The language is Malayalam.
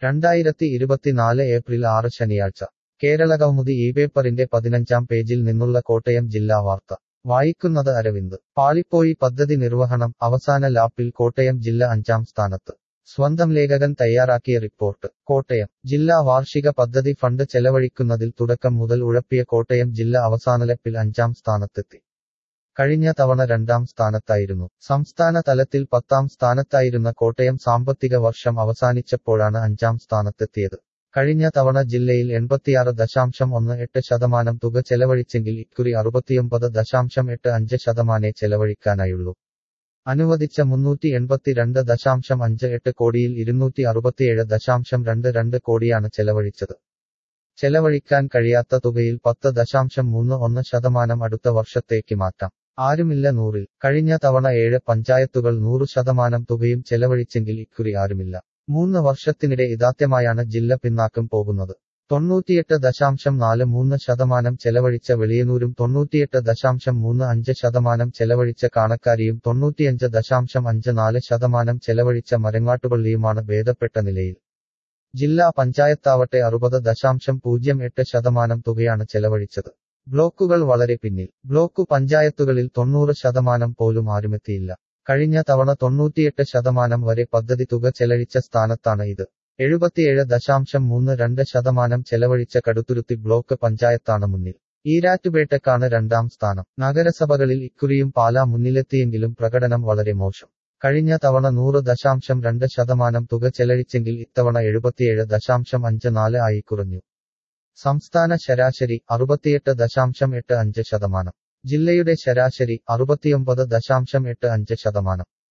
രണ്ടായിരത്തി ഇരുപത്തിനാല് ഏപ്രിൽ ആറ് ശനിയാഴ്ച കേരളകൗമുദി ഈ പേപ്പറിന്റെ പതിനഞ്ചാം പേജിൽ നിന്നുള്ള കോട്ടയം ജില്ലാ വാർത്ത വായിക്കുന്നത് അരവിന്ദ് പാളിപ്പോയി പദ്ധതി നിർവഹണം അവസാന ലാപ്പിൽ കോട്ടയം ജില്ല അഞ്ചാം സ്ഥാനത്ത് സ്വന്തം ലേഖകൻ തയ്യാറാക്കിയ റിപ്പോർട്ട് കോട്ടയം ജില്ലാ വാർഷിക പദ്ധതി ഫണ്ട് ചെലവഴിക്കുന്നതിൽ തുടക്കം മുതൽ ഉഴപ്പിയ കോട്ടയം ജില്ല അവസാനലപ്പിൽ അഞ്ചാം സ്ഥാനത്തെത്തി കഴിഞ്ഞ തവണ രണ്ടാം സ്ഥാനത്തായിരുന്നു സംസ്ഥാന തലത്തിൽ പത്താം സ്ഥാനത്തായിരുന്ന കോട്ടയം സാമ്പത്തിക വർഷം അവസാനിച്ചപ്പോഴാണ് അഞ്ചാം സ്ഥാനത്തെത്തിയത് കഴിഞ്ഞ തവണ ജില്ലയിൽ എൺപത്തിയാറ് ദശാംശം ഒന്ന് എട്ട് ശതമാനം തുക ചെലവഴിച്ചെങ്കിൽ ഇക്കുറി അറുപത്തിയൊമ്പത് ദശാംശം എട്ട് അഞ്ച് ശതമാനേ ചെലവഴിക്കാനായുള്ളൂ അനുവദിച്ച മുന്നൂറ്റി എൺപത്തിരണ്ട് ദശാംശം അഞ്ച് എട്ട് കോടിയിൽ ഇരുന്നൂറ്റി അറുപത്തിയേഴ് ദശാംശം രണ്ട് രണ്ട് കോടിയാണ് ചെലവഴിച്ചത് ചെലവഴിക്കാൻ കഴിയാത്ത തുകയിൽ പത്ത് ദശാംശം മൂന്ന് ഒന്ന് ശതമാനം അടുത്ത വർഷത്തേക്ക് മാറ്റാം ആരുമില്ല നൂറിൽ കഴിഞ്ഞ തവണ ഏഴ് പഞ്ചായത്തുകൾ നൂറു ശതമാനം തുകയും ചെലവഴിച്ചെങ്കിൽ ഇക്കുറി ആരുമില്ല മൂന്ന് വർഷത്തിനിടെ ഇതാദ്യമായാണ് ജില്ല പിന്നാക്കം പോകുന്നത് തൊണ്ണൂറ്റിയെട്ട് ദശാംശം നാല് മൂന്ന് ശതമാനം ചെലവഴിച്ച വെളിയനൂരും തൊണ്ണൂറ്റിയെട്ട് ദശാംശം മൂന്ന് അഞ്ച് ശതമാനം ചെലവഴിച്ച കാണക്കാരിയും തൊണ്ണൂറ്റിയഞ്ച് ദശാംശം അഞ്ച് നാല് ശതമാനം ചെലവഴിച്ച മരങ്ങാട്ടുപള്ളിയുമാണ് ഭേദപ്പെട്ട നിലയിൽ ജില്ലാ പഞ്ചായത്താവട്ടെ അറുപത് ദശാംശം പൂജ്യം എട്ട് ശതമാനം തുകയാണ് ചെലവഴിച്ചത് ബ്ലോക്കുകൾ വളരെ പിന്നിൽ ബ്ലോക്കു പഞ്ചായത്തുകളിൽ തൊണ്ണൂറ് ശതമാനം പോലും ആരുമെത്തിയില്ല കഴിഞ്ഞ തവണ തൊണ്ണൂറ്റിയെട്ട് ശതമാനം വരെ പദ്ധതി തുക ചെലഴിച്ച സ്ഥാനത്താണ് ഇത് എഴുപത്തിയേഴ് ദശാംശം മൂന്ന് രണ്ട് ശതമാനം ചെലവഴിച്ച കടുത്തുരുത്തി ബ്ലോക്ക് പഞ്ചായത്താണ് മുന്നിൽ ഈരാറ്റുപേട്ടക്കാണ് രണ്ടാം സ്ഥാനം നഗരസഭകളിൽ ഇക്കുറിയും പാലാ മുന്നിലെത്തിയെങ്കിലും പ്രകടനം വളരെ മോശം കഴിഞ്ഞ തവണ നൂറ് ദശാംശം രണ്ട് ശതമാനം തുക ചെലഴിച്ചെങ്കിൽ ഇത്തവണ എഴുപത്തിയേഴ് ദശാംശം അഞ്ച് നാല് ആയി കുറഞ്ഞു സംസ്ഥാന ശരാശരി അറുപത്തിയെട്ട് ദശാംശം എട്ട് അഞ്ച് ശതമാനം ജില്ലയുടെ ശരാശരി അറുപത്തിയൊമ്പത് ദശാംശം എട്ട് അഞ്ച് ശതമാനം